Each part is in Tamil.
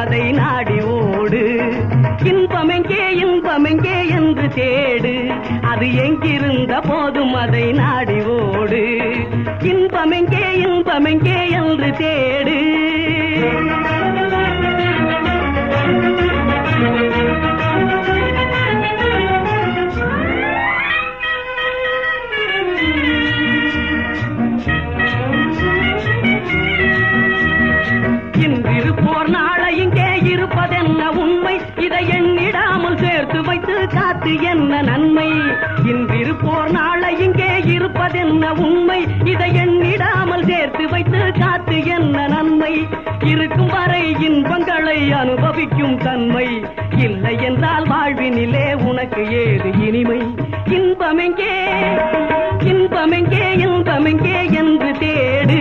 அதை நாடி ஓடு இன்பமெங்கே இன்பமெங்கே என்று தேடு அது எங்கிருந்த போதும் அதை நாடி ஓடு இன்பமெங்கே இன்பமெங்கே என்று தேடு இன்றிருப்போர் நாளை இங்கே இருப்பதென்ன உண்மை இதை எண்ணிடாமல் சேர்த்து வைத்து காத்து என்ன நன்மை இன்றிருப்போர் நாளை இங்கே இருப்பதென்ன உண்மை இதை எண்ணிடாமல் சேர்த்து வைத்து காத்து என்ன நன்மை இருக்கும் வரை இன்பங்களை அனுபவிக்கும் தன்மை இல்லை என்றால் வாழ்வினிலே உனக்கு ஏது இனிமை இன்பமெங்கே இன்பமெங்கே இன்பமெங்கே என்று தேடு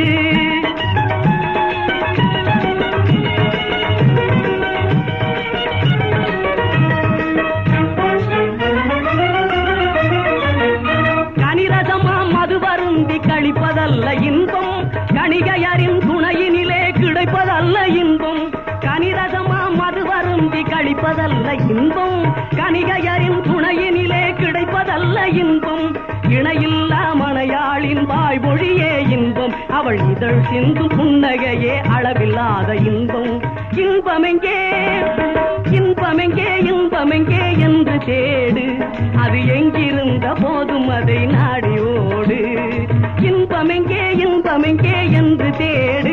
கனிரசமா மது வருந்தி கழிப்பதல்ல இன்பம் கணிகையரின் துணையினிலே கிடைப்பதல்ல இன்பம் கனிரசமா மது வருந்தி கழிப்பதல்ல இன்பம் கணிகையரின் துணையினிலே கிடைப்பதல்ல இன்பம் இணையில்லா மனையாளின் வாய்மொழியே இன்பம் அவள் இதழ் சிந்தும் புன்னகையே அளவில்லாத இன்பம் இன்பமெங்கே இன்பமெங்கே இன்பமெங்கே என்று தேடு அது எங்கிருந்த போதும் அதை நாடி ஓடு இன்பமெங்கே இன்பமெங்கே என்று தேடு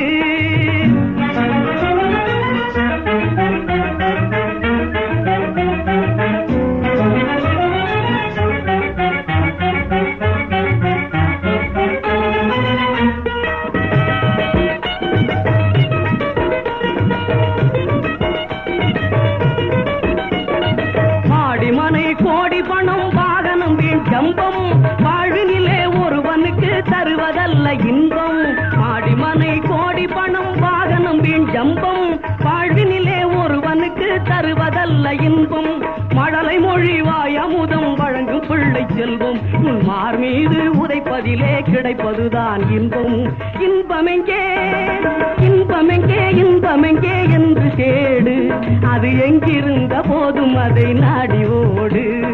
மாடி மனை கோடி பணம் வாகனம் வீண் ஜம்பம் வாழ்வினிலே ஒருவனுக்கு தருவதல்ல இன்பம் மாடி மனை கோடி பணம் வாகனம் வீண் ஜம்பம் வாழ்வினிலே ஒருவனுக்கு தருவதல்ல இன்பம் மழலை மொழி வாய் அமுதம் வழங்கும் பிள்ளை செல்வம் உன் மார் மீது உதைப்பதிலே கிடைப்பதுதான் இன்பம் இன்பமெங்கே இன்பமெங்கே இன்பமெங்கே என்று தேடு அது எங்கிருந்த போதும் அதை நாடி ஓடு